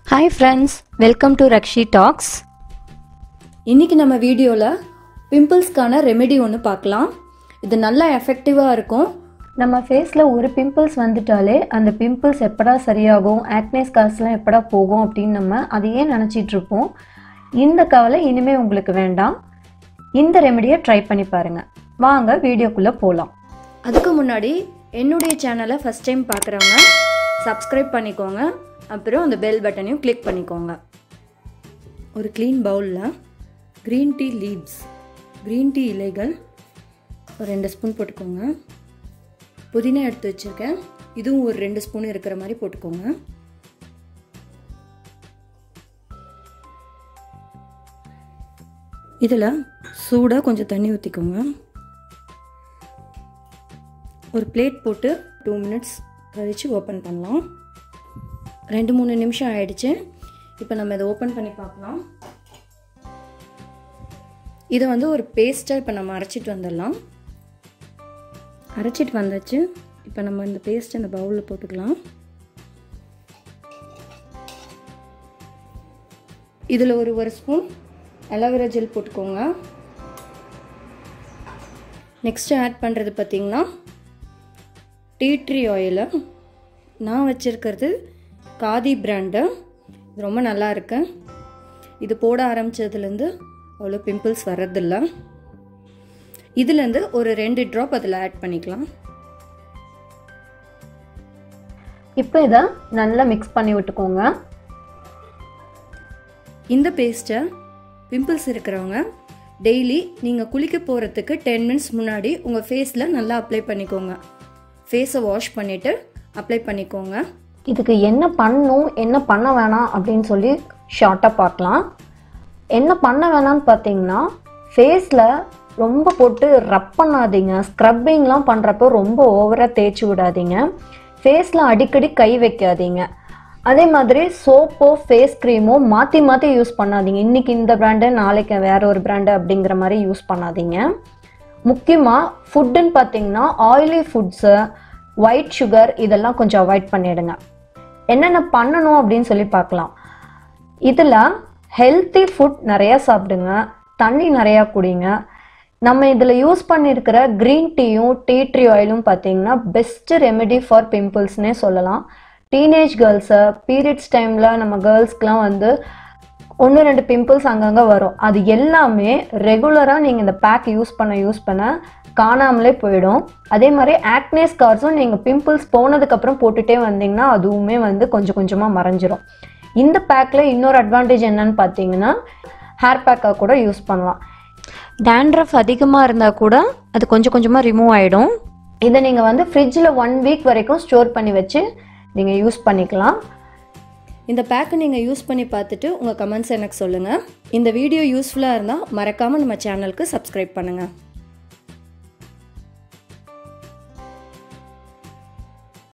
hi friends welcome to Rakshi talks இன்னைக்கு நம்ம வீடியோவில் பிம்பிள்ஸ்க்கான ரெமெடி ஒன்று பார்க்கலாம் இது நல்லா எஃபெக்டிவாக இருக்கும் நம்ம ஃபேஸில் ஒரு பிம்பிள்ஸ் வந்துட்டாலே அந்த பிம்பிள்ஸ் எப்படா சரியாகும் ஆக்னேஸ் காசுலாம் எப்படா போகும் அப்படின்னு நம்ம அதையே நினச்சிட்டு இருப்போம் இந்த கவலை இனிமே உங்களுக்கு வேண்டாம் இந்த ரெமெடியை ட்ரை பண்ணி பாருங்கள் வாங்க வீடியோக்குள்ளே போகலாம் அதுக்கு முன்னாடி என்னுடைய சேனலை ஃபஸ்ட் டைம் பார்க்குறவங்க சப்ஸ்கிரைப் பண்ணிக்கோங்க அப்புறம் அந்த பெல் பட்டனையும் கிளிக் பண்ணிக்கோங்க ஒரு க்ளீன் பவுலில் green tea leaves green tea இலைகள் ஒரு ரெண்டு ஸ்பூன் போட்டுக்கோங்க புதினா எடுத்து வச்சுருக்கேன் இதுவும் ஒரு ரெண்டு ஸ்பூன் இருக்கிற மாதிரி போட்டுக்கோங்க இதில் சூடாக கொஞ்சம் தண்ணி ஊற்றிக்கோங்க ஒரு பிளேட் போட்டு டூ மினிட்ஸ் கழித்து ஓப்பன் பண்ணலாம் ரெண்டு மூணு நிமிஷம் ஆயிடுச்சு இப்போ நம்ம இதை ஓப்பன் பண்ணி பார்க்கலாம் இதை வந்து ஒரு பேஸ்ட்டாக இப்போ நம்ம அரைச்சிட்டு வந்துடலாம் அரைச்சிட்டு வந்தாச்சு இப்போ நம்ம இந்த பேஸ்ட் இந்த பவுலில் போட்டுக்கலாம் இதில் ஒரு ஒரு ஸ்பூன் அலோவேரா ஜெல் போட்டுக்கோங்க நெக்ஸ்ட்டு ஆட் பண்ணுறது பார்த்திங்கன்னா டீ ட்ரீ ஆயிலு நான் வச்சுருக்கிறது காதி பிராண்டு இது ரொம்ப நல்லா இருக்கு இது போட ஆரம்பித்ததுலேருந்து அவ்வளோ பிம்பிள்ஸ் வர்றதில்ல இதுலேருந்து ஒரு ரெண்டு ட்ராப் அதில் ஆட் பண்ணிக்கலாம் இப்போ இதை நல்லா மிக்ஸ் பண்ணி விட்டுக்கோங்க இந்த பேஸ்ட்டை பிம்பிள்ஸ் இருக்கிறவங்க டெய்லி நீங்கள் குளிக்க போகிறதுக்கு டென் மினிட்ஸ் முன்னாடி உங்கள் ஃபேஸில் நல்லா அப்ளை பண்ணிக்கோங்க ஃபேஸை வாஷ் பண்ணிவிட்டு அப்ளை பண்ணிக்கோங்க இதுக்கு என்ன பண்ணணும் என்ன பண்ண வேணாம் அப்படின்னு சொல்லி ஷார்ட்டாக பார்க்கலாம் என்ன பண்ண வேணாம்னு பார்த்தீங்கன்னா ஃபேஸில் ரொம்ப போட்டு ரப் பண்ணாதீங்க ஸ்க்ரப்பிங்லாம் பண்ணுறப்போ ரொம்ப ஓவராக தேய்ச்சி விடாதீங்க ஃபேஸில் அடிக்கடி கை வைக்காதீங்க அதே மாதிரி சோப்போ ஃபேஸ் க்ரீமோ மாற்றி மாற்றி யூஸ் பண்ணாதீங்க இன்றைக்கி இந்த பிராண்டு நாளைக்கு வேற ஒரு பிராண்டு அப்படிங்கிற மாதிரி யூஸ் பண்ணாதீங்க முக்கியமாக ஃபுட்டுன்னு பார்த்தீங்கன்னா ஆயிலி ஃபுட்ஸு ஒயிட் சுகர் இதெல்லாம் கொஞ்சம் அவாய்ட் பண்ணிடுங்க என்னென்ன பண்ணணும் அப்படின்னு சொல்லி பார்க்கலாம் இதில் ஹெல்த்தி ஃபுட் நிறையா சாப்பிடுங்க தண்ணி நிறையா குடிங்க நம்ம இதில் யூஸ் பண்ணியிருக்கிற க்ரீன் டீயும் டீ ட்ரீ ஆயிலும் பார்த்தீங்கன்னா பெஸ்ட் ரெமெடி ஃபார் பிம்பிள்ஸ்னே சொல்லலாம் டீனேஜ் கேர்ள்ஸை பீரியட்ஸ் டைமில் நம்ம கேர்ள்ஸ்க்கெலாம் வந்து ஒன்று ரெண்டு பிம்பிள்ஸ் அங்கங்கே வரும் அது எல்லாமே ரெகுலராக நீங்கள் இந்த பேக் யூஸ் பண்ண யூஸ் பண்ண காணாமலே போயிடும் அதே மாதிரி ஆக்னே ஸ்கார்ஸும் நீங்கள் பிம்பிள்ஸ் போனதுக்கப்புறம் போட்டுகிட்டே வந்தீங்கன்னா அதுவுமே வந்து கொஞ்சம் கொஞ்சமாக மறைஞ்சிரும் இந்த பேக்கில் இன்னொரு அட்வான்டேஜ் என்னன்னு பார்த்தீங்கன்னா ஹேர் பேக்காக கூட யூஸ் பண்ணலாம் டேண்ட்ரஃப் அதிகமாக இருந்தால் கூட அது கொஞ்சம் கொஞ்சமாக ரிமூவ் ஆகிடும் இதை நீங்கள் வந்து ஃப்ரிட்ஜில் ஒன் வீக் வரைக்கும் ஸ்டோர் பண்ணி வச்சு நீங்கள் யூஸ் பண்ணிக்கலாம் இந்த பேக்கை நீங்கள் யூஸ் பண்ணி பார்த்துட்டு உங்கள் கமெண்ட்ஸ் எனக்கு சொல்லுங்கள் இந்த வீடியோ யூஸ்ஃபுல்லாக இருந்தால் மறக்காமல் நம்ம சேனலுக்கு சப்ஸ்கிரைப் பண்ணுங்கள்